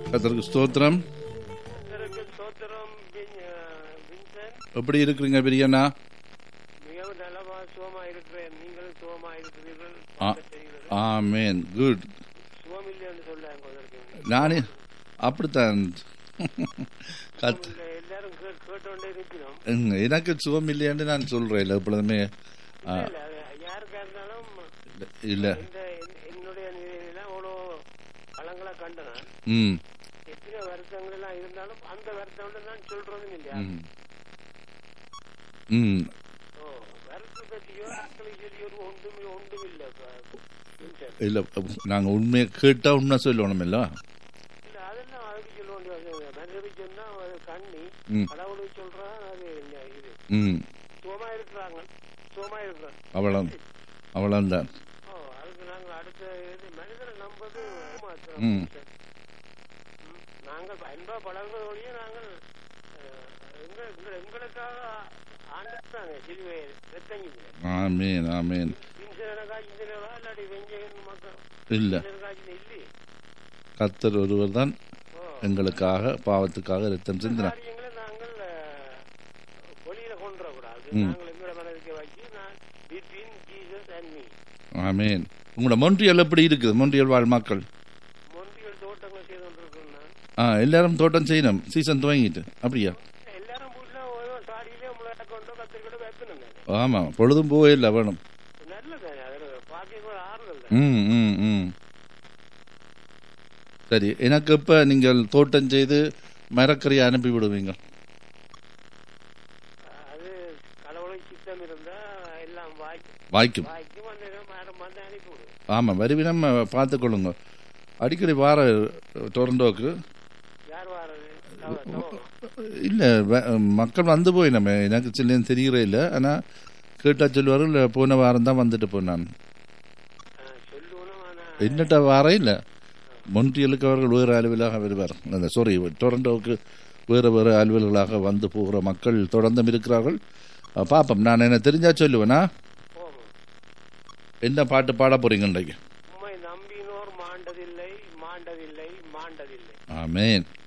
கத்தருக்கு ஸ்தோத்திரம் கர்த்தருக்கு ஸ்தோத்திரம் வின்- அஹ், வின்சென்ட் எப்படி இருக்கிறீங்க பிரியண்ணா மிகவும் நலமா சுகமா இருக்கிறேன் நீங்களும் சுகமா இருக்கிறீர்கள் ஆ. செய்கிறது ஆமேன் குட் சுகம் இல்லைன்னு சொல்ல கொண்டிருக்கேன் நானே அப்படித்தான் கத் இல்ல, எல்லாரும் கே- கேட்டோண்டே இருக்கிறோம் ம், எனக்கு சுகம் இல்லையான்னு நான் சொல்றேன் இல்லை எப்பொழுதுமே ஆ, இல்ல, அது யாருக்கா இருந்தாலும் இல்லை இந்த என்- என்னுடைய நிலையில அவ்வளோ பழங்களா கண்ட நான் ம் எத்தனை வருத்தங்கள் எல்லாம் இருந்தாலும் அந்த வருத்தம் நான் சொல்றதும் இல்லையா ம் ம் ஓ வருத்தத்தை பற்றியோ ஆட்களை சொல்லியோ ஒன்றும் ஒன்றும் இல்லை வின்சென்ட் இல்லை நாங்கள் உண்மையை கேட்டால் உண்மை சொல்லணும் இல்லை இல்ல அதெல்லாம் அதுக்கு சொல்ல வேண்டிய அவசியம் இல்லை. மனிதனுக்கு சொன்னா அது கண்ணி ம் கடவுளுக்கு சொல்றான் அது என்ன இது ம் சுகமா இருக்கிறாங்க சுகமா இருக்கிறாங்க அவ்வளோ அவ்வளோதான் ஓ அதுக்கு நாங்கள் அடுத்த இது மனிதனை நம்பது மாத்திரம் ம். ம். நாங்கள் அன்பா பழகுறதோடய நாங்கள் அஹ், எங்க எங்க- எங்களுக்காக ஆண்டுட்டாங்க சிறுவை ரத்தங்கிங்க ஆமேன் ஆமேன் இன்சன காய்ச்சினவா இல்லாட்டி வெஞ்சகன் மக்கள் இல்லை இன்சன காய்ச்சின இல்லையே கத்தர் ஒருவர் தான் ஓ எங்களுக்காக பாவத்துக்காக ரத்தம் சிந்தினார் காரியங்களை நாங்கள் அஹ், வெளியில கொண்டு வரக்கூடாது ம். நாங்கள் எங்களோட மனதுக்கு வச்சு நான் பிட்வீன் ஜீசஸ் அண்ட் மீ ஆமேன் உங்களோட மொன்றியல் எப்படி இருக்குது மொன்றியல் வாழ் மக்கள் மொன்றியல் தோட்டங்கள் செய்து கொண்டிருக்கோம் நான் ஆ எல்லாரும் தோட்டம் செய்யணும் சீசன் துவங்கிட்டு அப்படியா எல்லாரும் வீட்டுல ஒரு சாடியிலே முளைக்க கொண்டு கத்திரிக்கொண்டு வைக்கணும் நான் ஆமாம் பொழுதும் போவே இல்லை வேணும் நல்லது அது பாக்கி கூட ஆறுதல் தான் ம் ம் ம் சரி எனக்கு இப்போ நீங்கள் தோட்டம் செய்து மரக்கறியை அனுப்பி விடுவீங்க அது கடவுளுக்கு சித்தம் இருந்தா எல்லாம் வாய்க்கும் வாய்க்கும் வாய்க்கும் வந்து மேடம் வந்து அனுப்பி விடு ஆமாம் வருவினம் பார்த்துக்கொள்ளுங்க அடிக்கடி வார டொரண்டோக்கு யார் வாரது தவ- தவம். இல்லை மக்கள் வந்து போய் நம்ம எனக்கு சில்லேன்னு தெரியறே இல்லை ஆனால் கேட்டால் சொல்லுவார் இல்லை போன வாரம் தான் வந்துட்டு போனான் ஆ, சொல்லணும் ஆனா என்னட்ட வாரம் இல்லை மொன்றியலுக்கு அவர்கள் வேறு அலுவலாக வருவார் அந்த சாரி டொரண்டோவுக்கு வேறு வேறு அலுவல்களாக வந்து போகிற மக்கள் தொடர்ந்தும் இருக்கிறார்கள் அஹ், பார்ப்போம் நான் என்ன தெரிஞ்சா சொல்லுவேனா போகும் என்ன பாட்டு பாட போறீங்க இன்றைக்கு உம்மை நம்பினோர் மாண்டதில்லை மாண்டதில்லை மாண்டதில்லை ஆமேன்